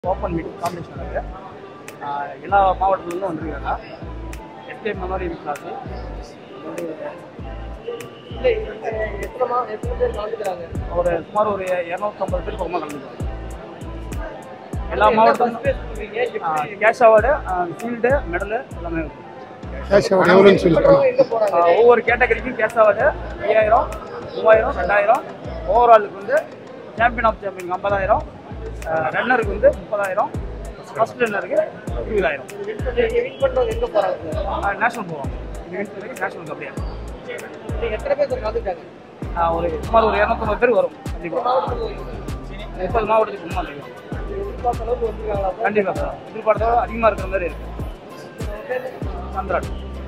open meet competition நடக்குது ஆஹ் எல்லா மாவட்டத்துலேருந்து வந்திருக்காங்க எஸ்கே மெமரி கிளாஸ் ஒரு சுமார் ஒரு இரநூத்தம்பது பேர் பக்கமாக கலந்துருக்காங்க எல்லா மாவட்டத்துலையும் கேஷ் அவார்டு ஃபீல்டு மெடலு எல்லாமே இருக்கு கேஷ் அவார்டு எவ்வளோன்னு சொல்லிட்டு ஆஹ் ஒவ்வொரு கேட்டகரிக்கும் கேஷ் அவார்டு ஐயாயிரம் மூவாயிரம் ரெண்டாயிரம் ஓவராலுக்கு வந்து சாம்பியன் ஆஃப் சாம்பியன் ஐம்பதாயிரம் ரன்னருக்கு வந்து முப்பதாயிரம் ஃபர்ஸ்ட் ரன்னருக்கு இருபதாயிரம் நேஷனல் போவாங்க இது win பண்ணி நேஷனல் அப்படியே ஆஹ் ஒரு சுமார் ஒரு இரநூத்தம்பது பேர் வரும் கண்டிப்பாக முப்பது மாவட்டத்துக்கு முன்னாடி கண்டிப்பாக சார் எதிர்பார்த்தா அதிகமாக இருக்கிற மாதிரி இருக்கு சந்திராட்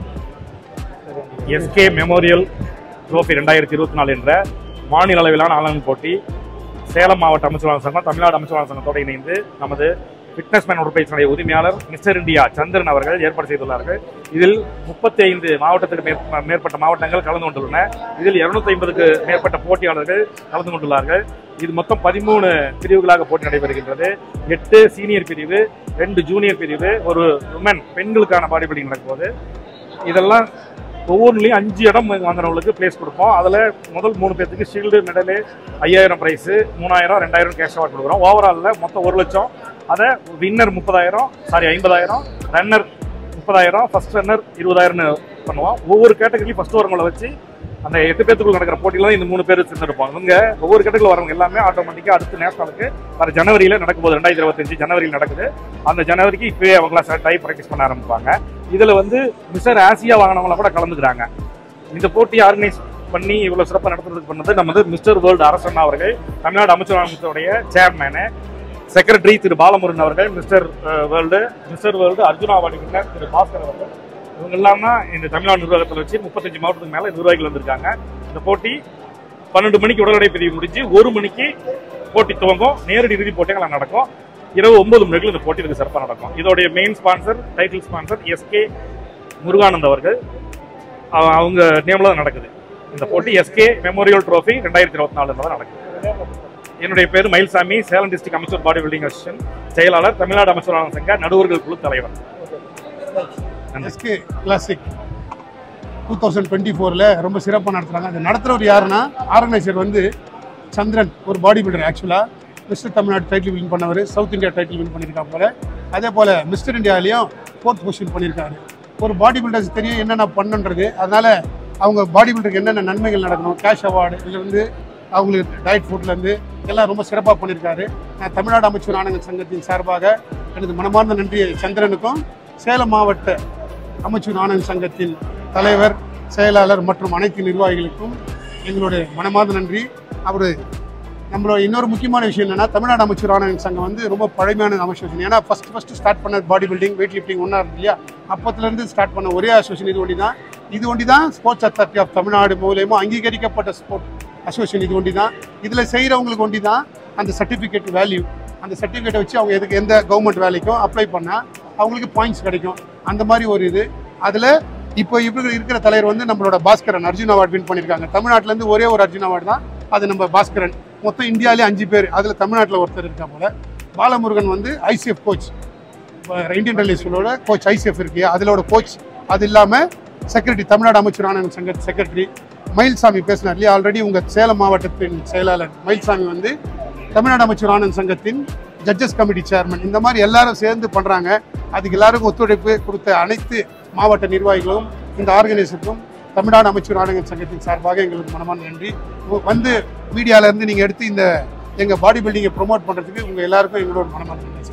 எஸ்கே மெமோரியல் ட்ரோஃபி ரெண்டாயிரத்தி இருபத்தி நாலு என்ற மாநில அளவிலான ஆன்லைன் போட்டி சேலம் மாவட்ட அமைச்சராளர் சங்கம் தமிழ்நாடு அமைச்சராளர் சங்கத்தோடு இணைந்து நமது ஃபிட்னஸ் மேன் உடற்பயிற்சியினுடைய உரிமையாளர் மிஸ்டர் இந்தியா சந்திரன் அவர்கள் ஏற்பாடு செய்துள்ளார்கள் இதில் முப்பத்தி ஐந்து மாவட்டத்துக்கு மேற்- மேற்பட்ட மாவட்டங்கள் கலந்து கொண்டுள்ளன இதில் இருநூத்தி ஐம்பதுக்கு மேற்பட்ட போட்டியாளர்கள் கலந்து கொண்டுள்ளார்கள் இது மொத்தம் பதிமூணு பிரிவுகளாக போட்டி நடைபெறுகின்றது எட்டு சீனியர் பிரிவு ரெண்டு ஜூனியர் பிரிவு ஒரு உமன் பெண்களுக்கான பாடி பில்டிங் நடக்கும்போது இதெல்லாம் ஒவ்வொன்றுலையும் அஞ்சு இடம் வாங்குறவங்களுக்கு பிளேஸ் கொடுப்போம் அதில் முதல் மூணு பேர்த்துக்கு ஷீல்டு மெடலு ஐயாயிரம் ப்ரைஸு மூணாயிரம் ரெண்டாயிரம் கேஷ் அவார்ட் கொடுக்குறோம் ஓவராலில் மொத்தம் ஒரு லட்சம் அதை வின்னர் முப்பதாயிரம் சாரி ஐம்பதாயிரம் ரன்னர் முப்பதாயிரம் ஃபர்ஸ்ட் ரன்னர் இருபதாயிரம்னு பண்ணுவோம் ஒவ்வொரு கேட்டகரியும் ஃபர்ஸ்ட் வரவங்களை வச்சு அந்த எட்டு பேத்துக்குள்ள நடக்கிற போட்டியில தான் இந்த மூணு பேர் சேர்ந்துருப்போம் இவங்க ஒவ்வொரு கேட்டகரியில் வரவங்க எல்லாமே ஆட்டோமேட்டிக்காக அடுத்த நேஷனலுக்கு வர ஜனவரியில் நடக்கும் போது ரெண்டாயிரத்தி இருபத்தஞ்சு ஜனவரியில் நடக்குது அந்த ஜனவரிக்கு இப்பவே அவங்களாம் செலக்ட் ஆகி ப்ராக்டிஸ் பண்ண ஆரம்பிப்பாங்க இதில் வந்து மிஸ்டர் ஆசியா வாங்கினவங்கள கூட கலந்துக்கிறாங்க இந்த போட்டியை ஆர்கனைஸ் பண்ணி இவ்வளவு சிறப்பாக நடத்துறதுக்கு பண்ணது நமது மிஸ்டர் வேர்ல்டு அரசன் அவர்கள் தமிழ்நாடு அமைச்சர் அமைச்சருடைய சேர்மேனு செக்ரட்டரி திரு பாலமுருகன் அவர்கள் Mister World Mister World Arjuna award winner Thiru Baskar அவர்கள் இவங்க எல்லாம் தான் இந்த தமிழ்நாடு நிர்வாகத்தில் வச்சு முப்பத்தஞ்சு மாவட்டத்துக்கு மேல நிர்வாகிகள் வந்திருக்காங்க இந்த போட்டி பன்னெண்டு மணிக்கு உடல் எடை பிரிவு முடிஞ்சு ஒரு மணிக்கு போட்டி துவங்கும் நேரடி இறுதி போட்டிகள் நடக்கும் இரவு ஒன்பது மணிக்கு இந்த போட்டி இதுக்கு சிறப்பாக நடக்கும் இதோடைய main sponsor title sponsor SK Muruganand அவர்கள் அவ- அவங்க நேம்ல தான் நடக்குது இந்த போட்டி எஸ்கே மெமோரியல் ட்ரோஃபி ரெண்டாயிரத்தி இருபத்தி நாலுல தான் நடக்குது என்னுடைய பேர் மயில்சாமி சேலம் டிஸ்ட்ரிக்ட் அமைச்சர் பாடி பில்டிங் அசிஸ்டன்ட் செயலாளர் தமிழ்நாடு அமைச்சர் சங்க நடுவர்கள் குழு தலைவர் SK classic two thousand twenty ஃபோரில் ரொம்ப சிறப்பாக நடத்துகிறாங்க அது நடத்துகிறவர் யாருன்னா ஆர்கனைசர் வந்து சந்திரன் ஒரு பாடி பில்டர் ஆக்சுவலாக மிஸ்டர் தமிழ்நாடு டைட்டில் வின் பண்ணவர் சவுத் இந்தியா டைட்டில் வின் பண்ணியிருக்காங்க போல அதே போல் மிஸ்டர் இந்தியாவிலையும் ஃபோர்த் பொசிஷன் பண்ணியிருக்காரு ஒரு பாடி பில்டர்ஸ் தெரியும் என்னென்ன பண்ணுன்றது அதனால் அவங்க பாடி பில்டருக்கு என்னென்ன நன்மைகள் நடக்கணும் கேஷ் அவார்டு இதுலேருந்து அவங்களுக்கு டயட் ஃபுட்லேருந்து எல்லாம் ரொம்ப சிறப்பாக பண்ணியிருக்காரு நான் தமிழ்நாடு அமைச்சர் ஆனந்த சங்கத்தின் சார்பாக எனது மனமார்ந்த நன்றியை சந்திரனுக்கும் சேலம் மாவட்ட அமைச்சர் ஆனந்த் சங்கத்தின் தலைவர் செயலாளர் மற்றும் அனைத்து நிர்வாகிகளுக்கும் எங்களுடைய மனமார்ந்த நன்றி அவர் நம்மளோட இன்னொரு முக்கியமான விஷயம் என்னன்னா தமிழ்நாடு அமைச்சர் ஆனந்த் சங்கம் வந்து ரொம்ப பழமையான அசோசியேஷன் ஏன்னா ஃபர்ஸ்ட் ஃபர்ஸ்ட் ஸ்டார்ட் பண்ண பாடி பில்டிங் வெயிட் லிஃப்டிங் ஒன்றா இருக்கு இல்லையா அப்பத்துலேருந்து ஸ்டார்ட் பண்ண ஒரே அசோசியேஷன் இது ஒண்டி தான் இது ஒண்டி தான் ஸ்போர்ட்ஸ் அத்தாரிட்டி ஆஃப் தமிழ்நாடு மூலியமாக அங்கீகரிக்கப்பட்ட ஸ்போர்ட் அசோசியேஷன் இது ஒண்டி தான் இதில் செய்கிறவங்களுக்கு ஒண்டி தான் அந்த சர்டிஃபிகேட் வேல்யூ அந்த சர்டிஃபிகேட்டை வச்சு அவங்க எதுக்கு எந்த கவர்மெண்ட் வேலைக்கும் அப்ளை பண்ணால் அவங்களுக்கு பாயிண்ட்ஸ் கிடைக்கும் அந்த மாதிரி ஒரு இது அதில் இப்போ இப்போ இருக்கிற தலைவர் வந்து நம்மளோட பாஸ்கரன் அர்ஜுன் அவார்டு வின் பண்ணியிருக்காங்க தமிழ்நாட்டிலேருந்து ஒரே ஒரு அர்ஜுன் அவார்டு தான் அது நம்ம பாஸ்கரன் மொத்தம் இந்தியாவிலே அஞ்சு பேர் அதில் தமிழ்நாட்டில் ஒருத்தர் இருக்கா போல பாலமுருகன் வந்து ஐசிஎஃப் கோச் இந்தியன் ரயில்வே ஸ்கூலோட கோச் ஐசிஎஃப் இருக்கு அதிலோட கோச் அது இல்லாமல் செக்ரட்டரி தமிழ்நாடு அமைச்சர் ஆனந்த் சங்க செக்ரட்டரி மயில்சாமி பேசினார் இல்லையா ஆல்ரெடி உங்கள் சேலம் மாவட்டத்தின் செயலாளர் மயில்சாமி வந்து தமிழ்நாடு அமைச்சர் ஆனந்த் சங்கத்தின் ஜட்ஜஸ் கமிட்டி சேர்மன் இந்த மாதிரி எல்லாரும் சேர்ந்து பண்ணுறாங்க அதுக்கு எல்லாருக்கும் ஒத்துழைப்பு கொடுத்த அனைத்து மாவட்ட நிர்வாகிகளும் இந்த ஆர்கனைசருக்கும் தமிழ்நாடு அமைச்சர் ஆனந்த் சங்கத்தின் சார்பாக எங்களுக்கு மனமான நன்றி உ- வந்து மீடியால இருந்து நீங்கள் எடுத்து இந்த எங்கள் பாடி பில்டிங்கை ப்ரொமோட் பண்ணுறதுக்கு உங்கள் எல்லாருக்கும் எங்களோட மனமான நன்றி